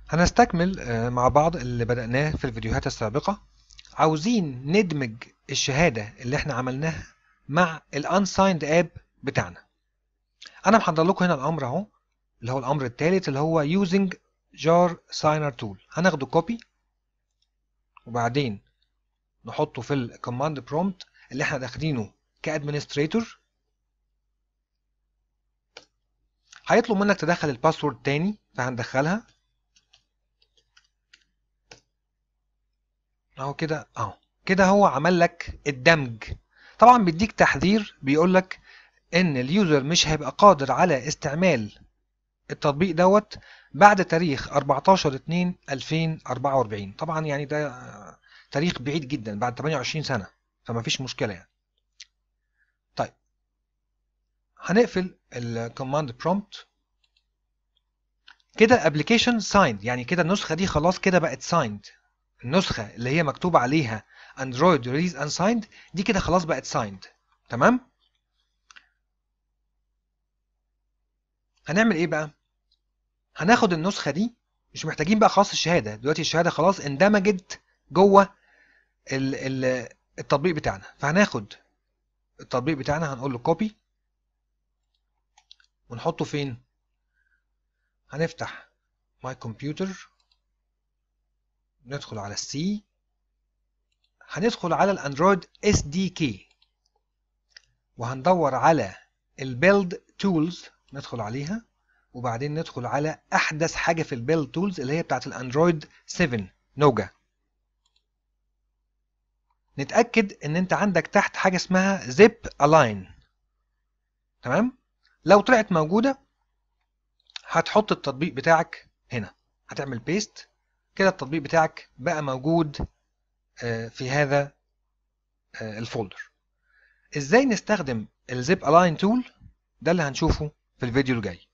هنستكمل مع بعض اللي بدأناه في الفيديوهات السابقة عاوزين ندمج الشهادة اللي احنا عملناها مع الانسايند اب بتاعنا انا محضر لكم هنا الامر اهو اللي هو الامر الثالث اللي هو using jar signer tool هناخده كوبي وبعدين نحطه في الكوماند برومبت اللي احنا داخلينه كادمنستريتور هيطلب منك تدخل الباسورد تاني فهندخلها اهو كده اهو كده هو عمل لك الدمج طبعا بيديك تحذير بيقول لك ان اليوزر مش هيبقى قادر على استعمال التطبيق دوت بعد تاريخ 14 2 2044 طبعا يعني ده تاريخ بعيد جدا بعد 28 سنه فما فيش مشكله يعني طيب هنقفل الكوماند برومبت كده الابلكيشن سايند يعني كده النسخه دي خلاص كده بقت سايند النسخه اللي هي مكتوب عليها اندرويد ريليز انسايند دي كده خلاص بقت سايند تمام هنعمل ايه بقى هناخد النسخه دي مش محتاجين بقى خلاص الشهاده دلوقتي الشهاده خلاص اندمجت جوه ال ال التطبيق بتاعنا فهناخد التطبيق بتاعنا هنقول له كوبي ونحطه فين هنفتح ماي كمبيوتر ندخل على السي هندخل على الاندرويد اس دي كي وهندور على البيلد تولز ندخل عليها وبعدين ندخل على احدث حاجه في البيلد تولز اللي هي بتاعت الاندرويد 7 نوجا نتاكد ان انت عندك تحت حاجه اسمها زيب الاين تمام لو طلعت موجوده هتحط التطبيق بتاعك هنا هتعمل بيست كده التطبيق بتاعك بقى موجود في هذا الفولدر ازاي نستخدم الزيب الاين تول ده اللي هنشوفه في الفيديو الجاي